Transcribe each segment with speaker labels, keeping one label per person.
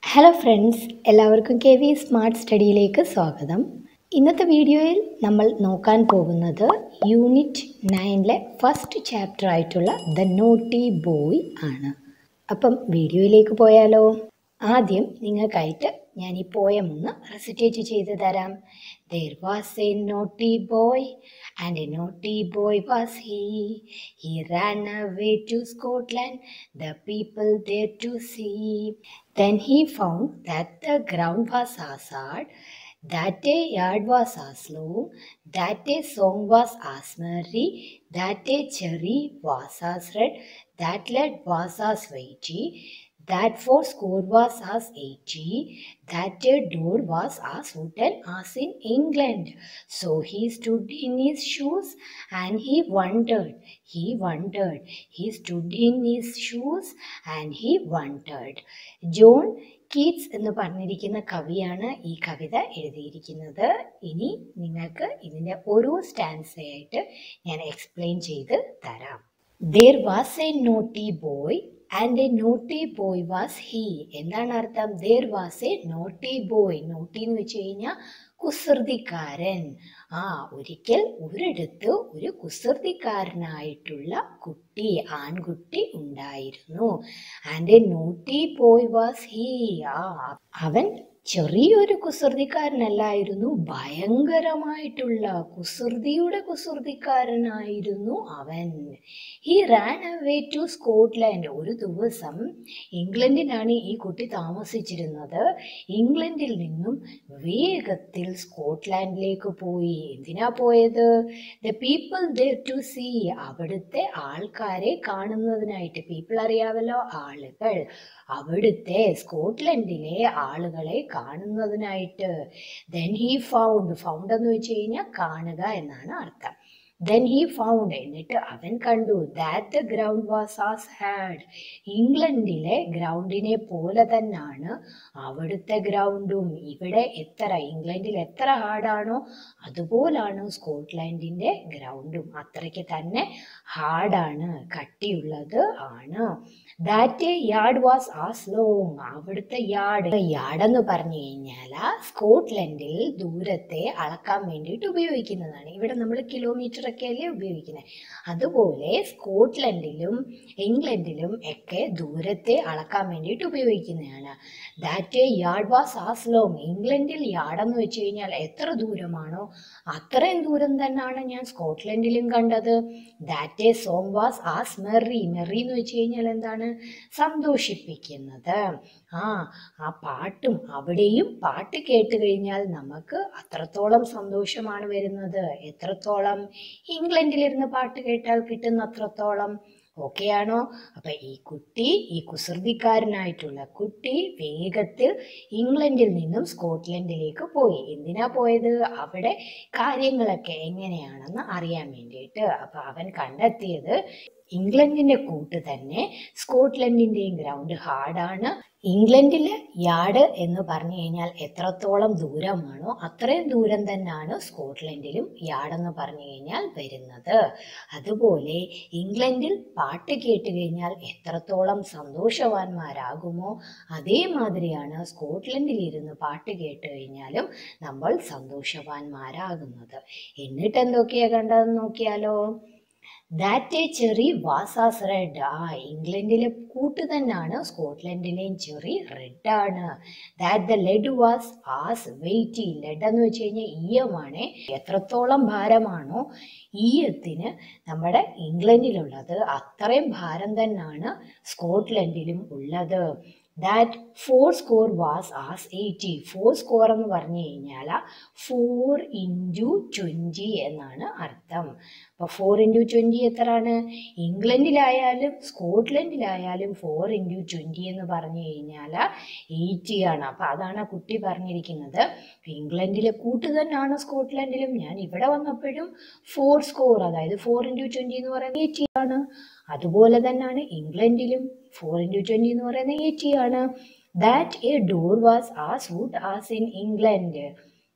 Speaker 1: Hello friends എല്ലാവർക്കും K V smart സ്റ്റഡിയിലേക്ക് സ്വാഗതം ഇന്നത്തെ വീഡിയോയിൽ നമ്മൾ നോക്കാൻ പോകുന്നത് യൂണിറ്റ് നയനിലെ ഫസ്റ്റ് ചാപ്റ്റർ ആയിട്ടുള്ള ദ നോട്ടി ബോയ് ആണ് അപ്പം വീഡിയോയിലേക്ക് പോയാലോ ആദ്യം നിങ്ങൾക്കായിട്ട് ഞാൻ ഈ പോയം ഒന്ന് റെസിറ്റേറ്റ് ചെയ്ത് തരാം there was a naughty boy and a naughty boy was he he ran away to Scotland the people there to see then he found that the ground was as hard that a yard was as long that a song was as merry that a cherry was as red that lead was as weighty that four score was as eighty, that a door was as wooden as in England. So he stood in his shoes and he wondered, he wondered, he stood in his shoes and he wondered. John Keats എന്ന് പറഞ്ഞിരിക്കുന്ന കവിയാണ് ഈ കവിത എഴുതിയിരിക്കുന്നത് ഇനി നിങ്ങൾക്ക് ഇതിൻ്റെ ഓരോ സ്റ്റാൻസയായിട്ട് ഞാൻ എക്സ്പ്ലെയിൻ ചെയ്ത് തരാം there was a naughty boy and a naughty boy was he എന്താണ് അർത്ഥം there was a naughty boy naughty എന്ന് വെച്ച് കഴിഞ്ഞാൽ കുസൃതിക്കാരൻ ആ ഒരിക്കൽ ഒരിടത്ത് ഒരു കുസൃതിക്കാരനായിട്ടുള്ള കുട്ടി ആൺകുട്ടി ഉണ്ടായിരുന്നു and a naughty boy was he ആ അവൻ ചെറിയൊരു കുസൃതിക്കാരനല്ലായിരുന്നു ഭയങ്കരമായിട്ടുള്ള കുസൃതിയുടെ കുസൃതിക്കാരനായിരുന്നു അവൻ he ran away to Scotland ഒരു ദിവസം ഇംഗ്ലണ്ടിലാണ് ഈ കുട്ടി താമസിച്ചിരുന്നത് ഇംഗ്ലണ്ടിൽ നിന്നും വേഗത്തിൽ സ്കോട്ട്ലാൻഡിലേക്ക് പോയി എന്തിനാ പോയത് the people there to see അവിടുത്തെ ആൾക്കാരെ കാണുന്നതിനായിട്ട് പീപ്പിൾ അറിയാമല്ലോ ആളുകൾ അവിടുത്തെ സ്കോട്ട്ലൻഡിലെ ആളുകളെ കാണുന്നതിനായിട്ട് ദെൻ ഹി ഫൗണ്ട് ഫൗണ്ട് എന്ന് വെച്ച് കഴിഞ്ഞാൽ കാണുക എന്നാണ് അർത്ഥം ദെൻ ഹി ഫൗണ്ട് എന്നിട്ട് അവൻ കണ്ടു that the ground was as hard ഇംഗ്ലണ്ടിലെ ഗ്രൗണ്ടിനെ പോലെ തന്നെയാണ് അവിടുത്തെ ഗ്രൗണ്ടും ഇവിടെ എത്ര ഇംഗ്ലണ്ടിൽ എത്ര ഹാർഡാണോ അതുപോലാണ് സ്കോട്ട്ലാൻഡിൻ്റെ ഗ്രൗണ്ടും അത്രയ്ക്ക് തന്നെ ഹാർഡാണ് കട്ടിയുള്ളത് ആണ് that yard was as long അവിടുത്തെ യാർഡ് യാർഡ് എന്ന് പറഞ്ഞു കഴിഞ്ഞാൽ സ്കോട്ട്ലൻഡിൽ ദൂരത്തെ അളക്കാൻ വേണ്ടിയിട്ട് ഉപയോഗിക്കുന്നതാണ് ഇവിടെ നമ്മൾ കിലോമീറ്റർ ഒക്കെ അല്ലേ ഉപയോഗിക്കുന്നത് അതുപോലെ സ്കോട്ട്ലൻഡിലും ഇംഗ്ലണ്ടിലും ഒക്കെ ദൂരത്തെ അളക്കാൻ വേണ്ടിയിട്ട് ഉപയോഗിക്കുന്നതാണ് that yard was as long ഇംഗ്ലണ്ടിൽ യാർഡ് എന്ന് വെച്ച് കഴിഞ്ഞാൽ എത്ര ദൂരമാണോ അത്രയും ദൂരം തന്നെയാണ് ഞാൻ സ്കോട്ട്ലൻഡിലും കണ്ടത് that a song was as merry merry എന്ന് വെച്ച് കഴിഞ്ഞാൽ എന്താണ് സന്തോഷിപ്പിക്കുന്നത് ആ ആ പാട്ടും അവിടെയും പാട്ട് കേട്ട് കഴിഞ്ഞാൽ നമുക്ക് അത്രത്തോളം സന്തോഷമാണ് വരുന്നത് എത്രത്തോളം ഇംഗ്ലണ്ടിലിരുന്ന് പാട്ട് കേട്ടാൽ കിട്ടുന്ന അത്രത്തോളം ഓക്കെ ആണോ അപ്പൊ ഈ കുട്ടി ഈ കുസൃതിക്കാരനായിട്ടുള്ള കുട്ടി വേഗത്തിൽ ഇംഗ്ലണ്ടിൽ നിന്നും സ്കോട്ട്ലൻഡിലേക്ക് പോയി എന്തിനാ പോയത് അവിടെ കാര്യങ്ങളൊക്കെ എങ്ങനെയാണെന്ന് അറിയാൻ വേണ്ടിയിട്ട് അപ്പൊ അവൻ കണ്ടെത്തിയത് ഇംഗ്ലണ്ടിന്റെ കൂട്ട് തന്നെ സ്കോട്ട്ലൻഡിന്റെയും ഗ്രൗണ്ട് ഹാർഡാണ് ഇംഗ്ലണ്ടിലെ യാർഡ് എന്ന് പറഞ്ഞു കഴിഞ്ഞാൽ എത്രത്തോളം ദൂരമാണോ അത്രയും ദൂരം തന്നെയാണ് സ്കോട്ട്ലൻഡിലും യാർഡ് എന്ന് പറഞ്ഞു കഴിഞ്ഞാൽ വരുന്നത് അതുപോലെ ഇംഗ്ലണ്ടിൽ പാട്ട് കേട്ട് കഴിഞ്ഞാൽ എത്രത്തോളം സന്തോഷവാന്മാരാകുമോ അതേമാതിരിയാണ് സ്കോട്ട്ലൻഡിൽ ഇരുന്ന് പാട്ട് കേട്ട് കഴിഞ്ഞാലും നമ്മൾ സന്തോഷവാന്മാരാകുന്നത് എന്നിട്ട് എന്തൊക്കെയാ കണ്ടതെന്ന് നോക്കിയാലോ that a cherry was as red ആ ഇംഗ്ലണ്ടിലെ കൂട്ട് തന്നെയാണ് സ്കോട്ട്ലൻഡിലെയും ചെറി റെഡ് ആണ് that the lead was as weighty lead എന്ന് വെച്ച് കഴിഞ്ഞാൽ ഈയമാണ് എത്രത്തോളം ഭാരമാണോ ഈയത്തിന് നമ്മുടെ ഇംഗ്ലണ്ടിലുള്ളത് അത്രയും ഭാരം തന്നെയാണ് സ്കോട്ട്ലൻഡിലും ഉള്ളത് that four score was as eighty four score എന്ന് പറഞ്ഞു കഴിഞ്ഞാൽ ഫോർ ഇൻറ്റു ട്വൻറ്റി എന്നാണ് അർത്ഥം അപ്പോൾ ഫോർ ഇൻറ്റു ട്വൻറ്റി എത്രയാണ് ഇംഗ്ലണ്ടിലായാലും സ്കോട്ട്ലൻഡിലായാലും ഫോർ ഇൻറ്റു ട്വൻറ്റി എന്ന് പറഞ്ഞു കഴിഞ്ഞാൽ എയ്റ്റി ആണ് അപ്പോൾ അതാണ് ആ കുട്ടി പറഞ്ഞിരിക്കുന്നത് ഇംഗ്ലണ്ടിലെ കൂട്ട് തന്നെയാണ് സ്കോട്ട്ലൻഡിലും ഞാൻ ഇവിടെ വന്നപ്പോഴും ഫോർ സ്കോർ അതായത് ഫോർ ഇൻറ്റു ട്വൻറ്റി എന്ന് പറയുന്നത് എയ്റ്റി ആണ് അതുപോലെ തന്നെയാണ് ഇംഗ്ലണ്ടിലും ഫോർ ഇൻറ്റു ട്വൻറ്റി എന്ന് പറയുന്നത് എയ്റ്റി ആണ് that a door was as wood as in England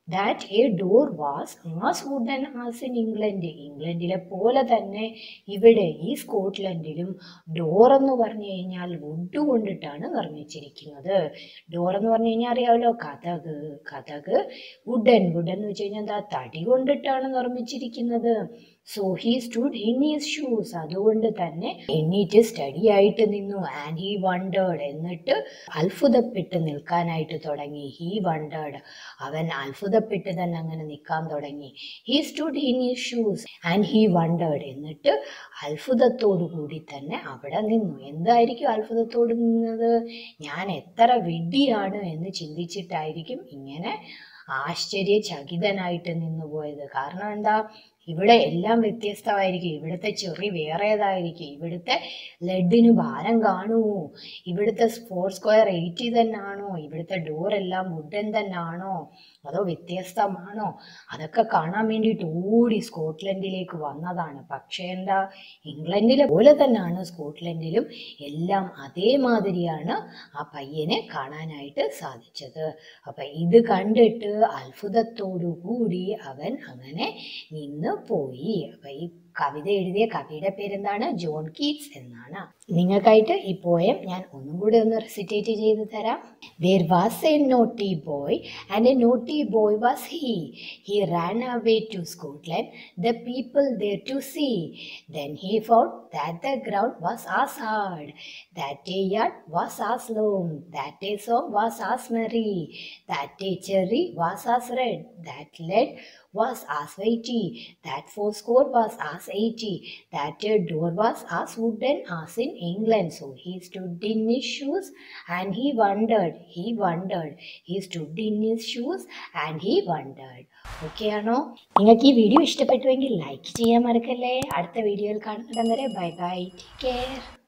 Speaker 1: that a door was as wooden as in England ഇംഗ്ലണ്ടിലെ പോലെ തന്നെ ഇവിടെ ഈ സ്കോട്ട്ലൻഡിലും ഡോർ എന്ന് പറഞ്ഞു കഴിഞ്ഞാൽ വുഡ് കൊണ്ടിട്ടാണ് നിർമ്മിച്ചിരിക്കുന്നത് ഡോർ എന്ന് പറഞ്ഞു കഴിഞ്ഞാൽ അറിയാമല്ലോ കഥക് കഥക് വുഡൻ വുഡൻ എന്ന് വെച്ച് കഴിഞ്ഞാൽ എന്താ തടി കൊണ്ടിട്ടാണ് നിർമ്മിച്ചിരിക്കുന്നത് so he stood in his shoes അതുകൊണ്ട് തന്നെ എണ്ണീറ്റ് സ്റ്റഡി ആയിട്ട് നിന്നു ആൻഡ് ഹി വണ്ടേഡ് എന്നിട്ട് അത്ഭുതപ്പെട്ട് നിൽക്കാനായിട്ട് തുടങ്ങി ഹി വണ്ടേഡ് അവൻ അത്ഭുതപ്പെട്ട് തന്നെ അങ്ങനെ നിൽക്കാൻ തുടങ്ങി he stood in his shoes and he wondered എന്നിട്ട് അത്ഭുതത്തോടു കൂടി തന്നെ അവിടെ നിന്നു എന്തായിരിക്കും അത്ഭുതത്തോട് നിന്നത് ഞാൻ എത്ര വിഡ്ഢിയാണ് എന്ന് ചിന്തിച്ചിട്ടായിരിക്കും ഇങ്ങനെ ആശ്ചര്യചകിതനായിട്ട് നിന്നു പോയത് കാരണം എന്താ ഇവിടെ എല്ലാം വ്യത്യസ്തമായിരിക്കും ഇവിടുത്തെ ചെറി വേറേതായിരിക്കും ഇവിടുത്തെ ലെഡിന് ഭാരം കാണുമോ ഇവിടുത്തെ ഫോർ സ്ക്വയർ എയ്റ്റി തന്നെയാണോ ഇവിടുത്തെ ഡോർ എല്ലാം വുഡൻ തന്നെയാണോ അതോ വ്യത്യസ്തമാണോ അതൊക്കെ കാണാൻ വേണ്ടിയിട്ട് ഓടി സ്കോട്ട്ലൻഡിലേക്ക് വന്നതാണ് പക്ഷേ എന്താ ഇംഗ്ലണ്ടിലെ പോലെ തന്നെയാണ് സ്കോട്ട്ലൻഡിലും എല്ലാം അതേമാതിരിയാണ് ആ പയ്യനെ കാണാനായിട്ട് സാധിച്ചത് അപ്പം ഇത് കണ്ടിട്ട് അത്ഭുതത്തോടു കൂടി അവൻ അങ്ങനെ നിന്ന് പോയി അപ്പൊ ഈ കവിത എഴുതിയ കവിയുടെ പേരെന്താണ് ജോൺ കീറ്റ്സ് എന്നാണ് നിങ്ങൾക്കായിട്ട് ഈ പോയം ഞാൻ ഒന്നും കൂടി ഒന്ന് റെസിറ്റേറ്റ് ചെയ്ത് തരാം there was a naughty boy and a naughty boy was he he ran away to Scotland the people there to see then he found that the ground was as hard, that a yard was as long, that a song was as merry, that a cherry was as red, that lead was as weighty, that fourscore was as eighty, that a door was as wooden as in England. So he stood in his shoes and he wondered, he wondered, he stood in his shoes and he wondered. Okay ആണോ നിങ്ങൾക്ക് ഈ video ഇഷ്ടപ്പെട്ടുവെങ്കിൽ like ചെയ്യാൻ മറക്കല്ലേ അടുത്ത വീഡിയോയിൽ കാണുന്നിടം വരെ bye bye take care